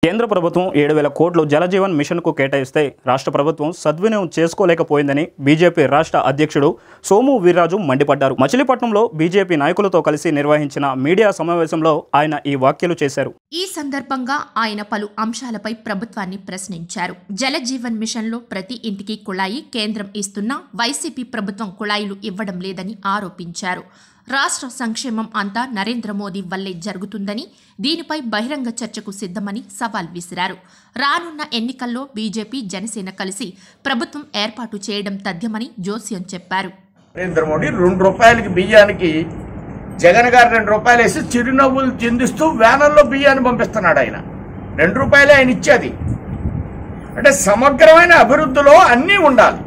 కేంద్ర ప్రభుత్వం ఏడు వేల కోట్లు జలజీవన్ మిషన్కు కేటాయిస్తే రాష్ట్ర ప్రభుత్వం సద్వినియోగం చేసుకోలేకపోయిందని బీజేపీ రాష్ట్ర అధ్యక్షుడు సోము వీర్రాజు మండిపడ్డారు మచిలీపట్నంలో బీజేపీ నాయకులతో కలిసి నిర్వహించిన మీడియా సమావేశంలో ఆయన ఈ వ్యాఖ్యలు చేశారు ఈ సందర్భంగా ఆయన పలు అంశాలపై ప్రభుత్వాన్ని ప్రశ్నించారు జలజీవన్ మిషన్లో ప్రతి ఇంటికి కుళాయి కేంద్రం ఇస్తున్నా వైసీపీ ప్రభుత్వం కుళాయిలు ఇవ్వడం లేదని ఆరోపించారు రాష్ట్ర సంక్షేమం అంతా నరేంద్ర మోదీ వల్లే జరుగుతుందని దీనిపై బహిరంగ చర్చకు సిద్ధమని సవాల్ విసిరారు రానున్న ఎన్నికల్లో బీజేపీ జనసేన కలిసి ప్రభుత్వం ఏర్పాటు చేయడం తథ్యమని జోస్యం చెప్పారు నరేంద్ర మోడీ రెండు రూపాయలకి బియ్యానికి జగన్ గారు రెండు రూపాయలు వేసి చిరునవ్వులు చిందిస్తూ వ్యానల్లో బియ్యాన్ని పంపిస్తున్నాడు ఆయన రెండు రూపాయలే ఆయన ఇచ్చేది అంటే సమగ్రమైన అభివృద్ధిలో అన్నీ ఉండాలి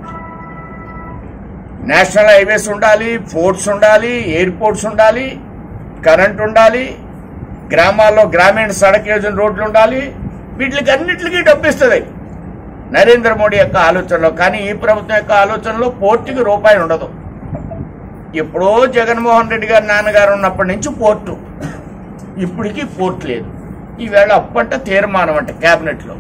నేషనల్ హైవేస్ ఉండాలి పోర్ట్స్ ఉండాలి ఎయిర్పోర్ట్స్ ఉండాలి కరెంట్ ఉండాలి గ్రామాల్లో గ్రామీణ సడక్ యోజన రోడ్లు ఉండాలి వీటికి అన్నిటికీ డబ్బు ఇస్తుంది నరేంద్ర మోడీ యొక్క ఆలోచనలో కానీ ఈ ప్రభుత్వం యొక్క ఆలోచనలో పోర్టుకి రూపాయి ఉండదు ఎప్పుడో జగన్మోహన్ రెడ్డి గారి నాన్నగారు ఉన్నప్పటి నుంచి పోర్టు ఇప్పటికీ పోర్ట్ లేదు ఈవేళ అప్పంట తీర్మానం అంట క్యాబినెట్లో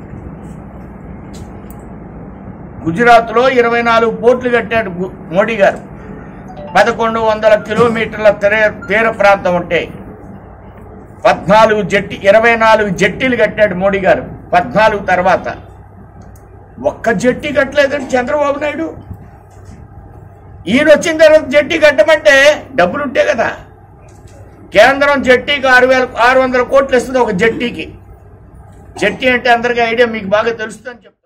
గుజరాత్లో ఇరవై నాలుగు పోర్ట్లు కట్టాడు గు- మోడీ గారు పదకొండు వందల కిలోమీటర్ల తీర తీర ప్రాంతం ఉంటే పద్నాలుగు జట్టి ఇరవై నాలుగు జట్టీలు కట్టాడు మోడీ గారు పద్నాలుగు తర్వాత ఒక్క జట్టి కట్టలేదండి చంద్రబాబు నాయుడు ఈయన వచ్చిన తర్వాత జట్టి కట్టమంటే డబ్బులు ఉంటే కదా కేంద్రం జట్టీకి ఆరు వేల ఆరు వందల కోట్లు ఇస్తుంది ఒక జట్టీకి జట్టి అంటే అందరికీ ఐడియా మీకు బాగా తెలుస్తుందని చెప్పి